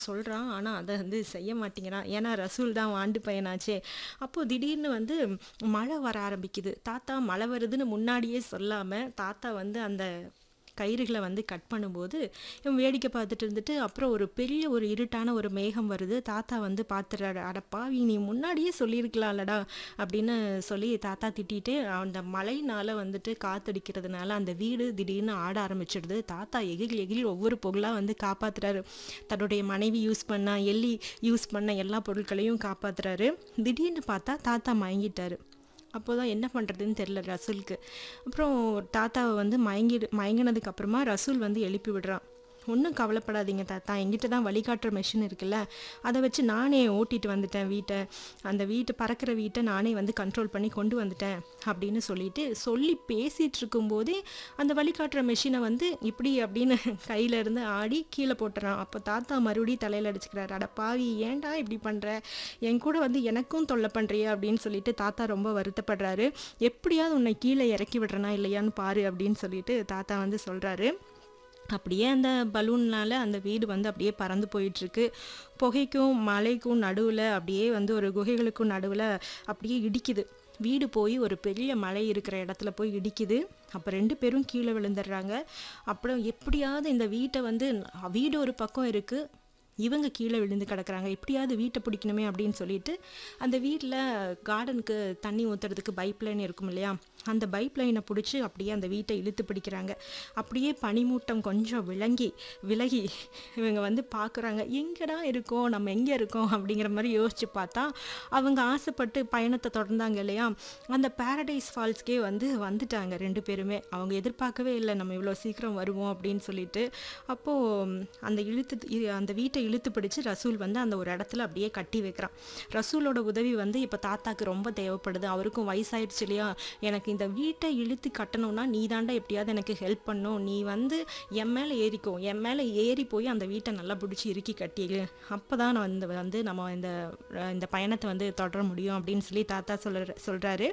சொல்றான். ஆனா, அத வந்து செய்ய மாட்டேங்கிறான். ஏன்னா, ரசூல் தான் வாண்டு பையனாச்சே! அப்போ திடீர்னு வந்து மழை வர ஆரம்பிக்குது. தாத்தா மழை வருதுன்னு முன்னாடியே சொல்லாம, தாத்தா வந்து அந்த கயிறுகள வந்து கட் பண்ணும்போது, இவன் வேடிக்கை பார்த்துட்டு இருந்துட்டு, அப்புறம் ஒரு பெரிய ஒரு இருட்டான ஒரு மேகம் வருது. தாத்தா வந்து பார்த்துறாரு. "அட பாவி! நீ முன்னாடியே சொல்லியிருக்கலாம்லடா!" அப்படின்னு சொல்லி தாத்தா திட்டிட்டு, அந்த மழைனால வந்துட்டு காத்தடிக்கிறதுனால அந்த வீடு திடீர்னு ஆட ஆரம்பிச்சுடுது. தாத்தா எகிறி எகிறி ஒவ்வொரு பொருளா வந்து காப்பாத்துறாரு. தன்னுடைய மனைவி யூஸ் பண்ண, எள்ளி யூஸ் பண்ண எல்லா பொருட்களையும் காப்பாத்துறாரு. திடீர்னு பார்த்தா தாத்தா மயங்கிட்டாரு. அப்போதான் என்ன பண்றதுன்னு தெரியல ரசூலுக்கு. அப்புறம் தாத்தாவ வந்து மயங்கிடு மயங்கினதுக்கு அப்புறமா ரசூல் வந்து எழுப்பி விடுறான். "ஒண்ணும் கவலைப்படாதீங்க தாத்தா. என்கிட்ட தான் வழிகாட்டுற மெஷின் இருக்குல்ல, அத வச்சு நானே ஓட்டிட்டு வந்துட்டேன் வீட்ட. அந்த வீட்ட பறக்கிற வீட்ட நானே வந்து கண்ட்ரோல் பண்ணி கொண்டு வந்துட்டேன்." அப்படின்னு சொல்லிட்டு, சொல்லி பேசிட்டு இருக்கும்போதே, அந்த வழிகாட்டுற மெஷின வந்து இப்டி அப்படின்னு கையில இருந்து ஆடி கீழ போட்டுறான். அப்ப தாத்தா மறுபடியும் தலையில அடிச்சுக்கிறாரு. "அட பாவி! ஏன்டா இப்டி பண்ற? என் கூட வந்து எனக்கும் தொல்ல பண்றியே!" அப்படின்னு சொல்லிட்டு தாத்தா ரொம்ப வருத்தப்படுறாரு. "எப்படியாவது உன்னை கீழ இறக்கி விடுறேனா இல்லையான்னு பாரு" அப்படின்னு சொல்லிட்டு தாத்தா வந்து சொல்றாரு. அப்படியே அந்த பலூன்னால அந்த வீடு வந்து அப்படியே பறந்து போயிட்டுருக்கு. புகைக்கும், மலைக்கும் நடுவுல அப்படியே வந்து ஒரு குகைகளுக்கும் நடுவுல அப்படியே இடிக்குது. வீடு போய் ஒரு பெரிய மலை இருக்கிற இடத்துல போய் இடிக்குது. அப்ப 2 பேரும் கீழ விழுந்துடுறாங்க. அப்புறம் எப்படியாவது இந்த வீட்ட வந்து வீடு ஒரு பக்கம் இருக்கு. இவங்க கீழ விழுந்து கிடக்குறாங்க. எப்படியாவது வீட்ட பிடிக்கணுமே அப்படின்னு சொல்லிட்டு, அந்த வீட்ல கார்டனுக்கு தண்ணி ஊத்துறதுக்கு பைப் லைன் இருக்கும் இல்லையா? அந்த பைப் லைன புடிச்சு அப்படியே அந்த வீட்ட இழுத்து பிடிக்கிறாங்க. அப்படியே பனிமூட்டம் கொஞ்சம் விளங்கி விலகி இவங்க வந்து பார்க்குறாங்க. "எங்கடா இருக்கோம்? நம்ம எங்க இருக்கோம்?" அப்படிங்கிற மாரி யோசிச்சு பார்த்தா, அவங்க ஆசைப்பட்டு பயணத்த தொடர்ந்தாங்க இல்லையா? அந்த பாரடைஸ் ஃபால்ஸ்க்கே வந்து வந்துட்டாங்க 2 பேருமே. அவங்க எதிர்பார்க்கவே இல்ல, நம்ம இவ்வளோ சீக்கிரம் வருவோம் அப்படின்னு சொல்லிட்டு. அப்போ அந்த இழுத்து இ அந்த வீட்ட இழுத்து பிடிச்சு ரசூல் வந்து அந்த ஒரு இடத்துல அப்படியே கட்டி வைக்கிறான். ரசூலோட உதவி வந்து இப்ப தாத்தாக்கு ரொம்ப தேவைப்படுது. அவருக்கும் வயசாயிடுச்சு இல்லையா? "எனக்கு இந்த வீட்ட இழுத்து கட்டணும்னா, நீ தான்டா எப்படியாவது எனக்கு ஹெல்ப் பண்ணணும். நீ வந்து என் மேல ஏறிக்கோ. என் மேல ஏறி போய் அந்த வீட்ட நல்லா புடிச்சு இறுக்கி கட்டிரு. அப்பதான் நான் வந்து வந்து நம்ம இந்த இந்த பயணத்த வந்து தொடர முடியும்." அப்படின்னு சொல்லி தாத்தா சொல்ற சொல்றாரு.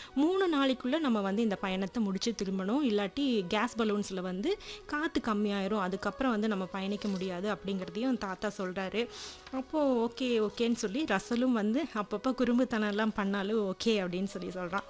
3 நாளைக்குள்ள நம்ம வந்து இந்த பயணத்த முடிச்சு திரும்பணும். இல்லாட்டி கேஸ் பலூன்ஸ்ல வந்து காத்து கம்மியாயிரும். அதுக்கப்புறம் வந்து நம்ம பயணிக்க முடியாது அப்படிங்கிறதையும் தாத்தா சொல்றாரு. அப்போ ஓகே, ஓகேன்னு சொல்லி ரசூலும் வந்து அப்பப்ப குறும்புத்தனம்லாம் பண்ணாலும் ஓகே அப்படின்னு சொல்லி சொல்றான்.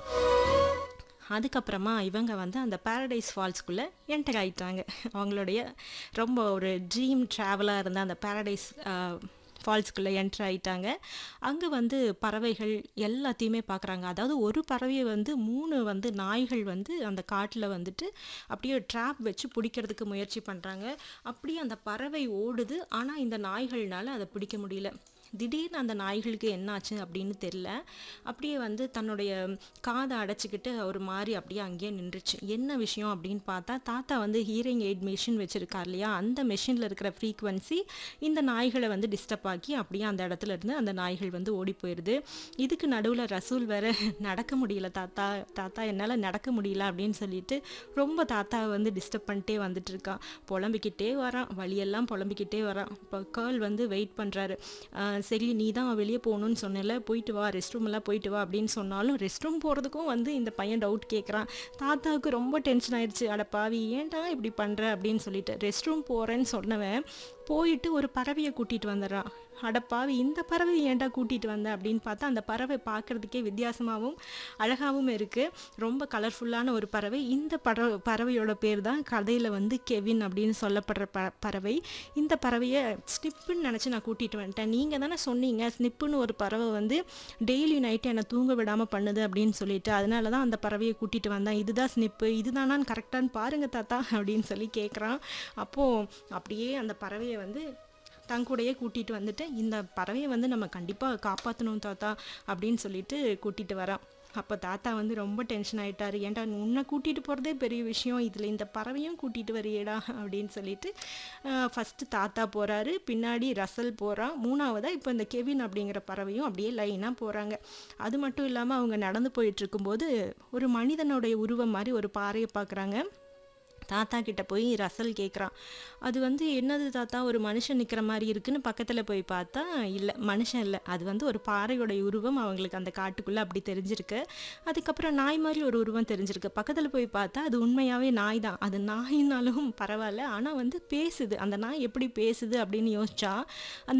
அதுக்கப்புறமா இவங்க வந்து அந்த பாரடைஸ் ஃபால்ஸ்க்குள்ள என்டர் ஆயிட்டாங்க. அவங்களுடைய ரொம்ப ஒரு ட்ரீம் ட்ராவலா இருந்த அந்த பாரடைஸ் அ ஃபால்ஸ்க்குள்ள என்டர் ஆயிட்டாங்க. அங்க வந்து பறவைகள் எல்லாத்தையுமே பார்க்குறாங்க. அதாவது ஒரு பறவைய வந்து 3 வந்து நாய்கள் வந்து அந்த காட்டுல வந்துட்டு அப்படியே ட்ராப் வச்சு பிடிக்கிறதுக்கு முயற்சி பண்றாங்க. அப்படியே அந்த பறவை ஓடுது. ஆனா, இந்த நாய்கள்னால அத பிடிக்க முடியல. திடீர்னு அந்த நாய்களுக்கு என்னாச்சு அப்படின்னு தெரியல. அப்படியே வந்து தன்னுடைய காத அடைச்சுக்கிட்டு ஒரு மாரி அப்படியே அங்கேயே நின்றுச்சு. என்ன விஷயம் அப்படின்னு பார்த்தா, தாத்தா வந்து ஹியரிங் எய்ட் மெஷின் வச்சிருக்கார் இல்லையா? அந்த மெஷின்ல இருக்கிற ஃப்ரீக்வன்சி இந்த நாய்கள வந்து டிஸ்டர்ப் ஆக்கி அப்படியே அந்த இடத்துல இருந்து அந்த நாய்கள் வந்து ஓடி போயிருது. இதுக்கு நடுவுல ரசூல் வேற "நடக்க முடியல தாத்தா, தாத்தா என்னால நடக்க முடியல" அப்படின்னு சொல்லிட்டு ரொம்ப தாத்தாவ வந்து டிஸ்டர்ப் பண்ணிட்டே வந்துட்டு இருக்கான். புலம்பிக்கிட்டே வரான். வழியெல்லாம் புலம்பிக்கிட்டே வரான். இப்ப கர்ல் வந்து வெயிட் பண்றாரு. "அ சரி நீ தான் வெளிய போகணும்னு சொன்னேல்ல, போயிட்டு வா. ரெஸ்ட் ரூம் எல்லாம் போயிட்டு வா" அப்படின்னு சொன்னாலும், ரெஸ்ட் ரூம் போறதுக்கும் வந்து இந்த பையன் டவுட் கேட்குறான். தாத்தாவுக்கு ரொம்ப டென்ஷன் ஆயிடுச்சு. "அட பாவி! ஏன்டா இப்படி பண்ற?" அப்படின்னு சொல்லிட்டு. ரெஸ்ட் ரூம் போறேன்னு சொன்னவன், போயிட்டு ஒரு பறவைய கூட்டிட்டு வந்துடுறான். "அட பாவி! இந்த பறவைய ஏன்டா கூட்டிட்டு வந்த?" அப்படின்னு பார்த்தா, அந்த பறவை பார்க்கறதுக்கே வித்தியாசமாவும், அழகாவும் இருக்கு. ரொம்ப கலர்ஃபுல்லான ஒரு பறவை. இந்த பற பறவையோட பேர் தான் கதையில வந்து கெவின் அப்படின்னு சொல்லப்படுற ப பறவை. இந்த பறவைய ஸ்னிப்புன்னு நெனச்சு நான் கூட்டிட்டு வந்துட்டேன். "நீங்க தானே சொன்னீங்க, ஸ்னிப்புன்னு ஒரு பறவை வந்து டெய்லி நைட் என்ன தூங்க விடாம பண்ணுது" அப்படின்னு சொல்லிட்டு. "அதனால தான் அந்த பறவைய கூட்டிட்டு வந்தேன். இதுதான் ஸ்னிப்பு. இதுதானான்னு கரெக்ட்டான்னு பாருங்க தாத்தா" அப்படின்னு சொல்லி கேட்குறான். அப்போ அப்படியே அந்த பறவைய வந்து தன் கூடயே கூட்டிட்டு வந்துட்டு, "இந்த பறவைய வந்து நம்ம கண்டிப்பா காப்பாத்தணும் தாத்தா" அப்படின்னு சொல்லிட்டு கூட்டிட்டு வரான். அப்ப தாத்தா வந்து ரொம்ப டென்ஷன் ஆயிட்டாரு. "ஏன்டா உன்ன கூட்டிட்டு போறதே பெரிய விஷயம். இதுல இந்த பறவையும் கூட்டிட்டு வரியேடா" அப்படின்னு சொல்லிட்டு, அ ஃபர்ஸ்ட்டு தாத்தா போறாரு. பின்னாடி ரசல் போறான். 3வதா இப்ப இந்த கெவின் அப்படிங்கிற பறவையும் அப்படியே லைனா போறாங்க. அது மட்டும் இல்லாம அவங்க நடந்து போயிட்டுருக்கும்போது, ஒரு மனிதனுடைய உருவம் மாரி ஒரு பாறைய பார்க்குறாங்க. தாத்தா கிட்ட போய் ரசல் கேட்குறான் அது வந்து என்னது தாத்தா ஒரு மனுஷன் நிற்கிற மாதிரி இருக்குன்னு பக்கத்தில் போய் பார்த்தா இல்லை மனுஷன் இல்லை அது வந்து ஒரு பாறையோடைய உருவம் அவங்களுக்கு அந்த காட்டுக்குள்ளே அப்படி தெரிஞ்சிருக்கு அதுக்கப்புறம் நாய் மாதிரி ஒரு உருவம் தெரிஞ்சிருக்கு பக்கத்தில் போய் பார்த்தா அது உண்மையாகவே நாய் தான் அது நாயினாலும் பரவாயில்ல ஆனால் வந்து பேசுது அந்த நாய் எப்படி பேசுது அப்படின்னு யோசிச்சா அந்த